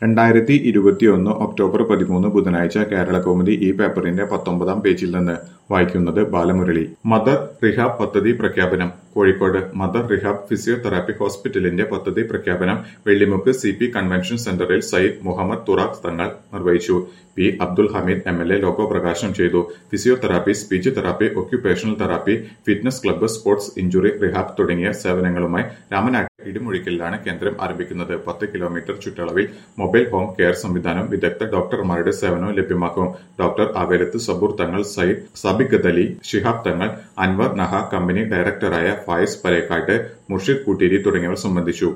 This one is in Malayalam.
രണ്ടായിരത്തി ഇരുപത്തിയൊന്ന് ഒക്ടോബർ പതിമൂന്ന് ബുധനാഴ്ച കേരളകൗമുദി ഈ പേപ്പറിന്റെ പത്തൊമ്പതാം പേജിൽ നിന്ന് വായിക്കുന്നത് ബാലമുരളി മദർ റിഹാബ് പദ്ധതി പ്രഖ്യാപനം കോഴിക്കോട് മദർ റിഹാബ് ഫിസിയോതെറാപ്പി ഹോസ്പിറ്റലിന്റെ പദ്ധതി പ്രഖ്യാപനം വെള്ളിമുക്ക് സി പി കൺവെൻഷൻ സെന്ററിൽ സയ്യിദ് മുഹമ്മദ് തുറാഖ് തങ്ങൾ നിർവഹിച്ചു P Abdul Hameed M L A logo പ്രകാശനം ചെയ്തു physiotherapy speech therapy occupational therapy fitness club sports injury rehab തുടങ്ങിയ സേവനങ്ങളുമായി രാമനാട്ട് ഇടിമുഴിക്കലിലാണ് കേന്ദ്രം ആരംഭിക്കുന്നത് പത്ത് കിലോമീറ്റർ ചുറ്റളവിൽ മൊബൈൽ ഹോം കെയർ സംവിധാനം വിദഗ്ധ ഡോക്ടർമാരുടെ സേവനവും ലഭ്യമാക്കും ഡോക്ടർ ആവേലത്ത് സബൂർ തങ്ങൾ സയ്യിദ് സബിഖ് അലി ഷിഹാബ് തങ്ങൾ അൻവർ നഹ കമ്പനി ഡയറക്ടറായ ഫായിസ് പരേക്കാട്ട് മുർഷിദ് കൂട്ടേരി തുടങ്ങിയവർ സംബന്ധിച്ചു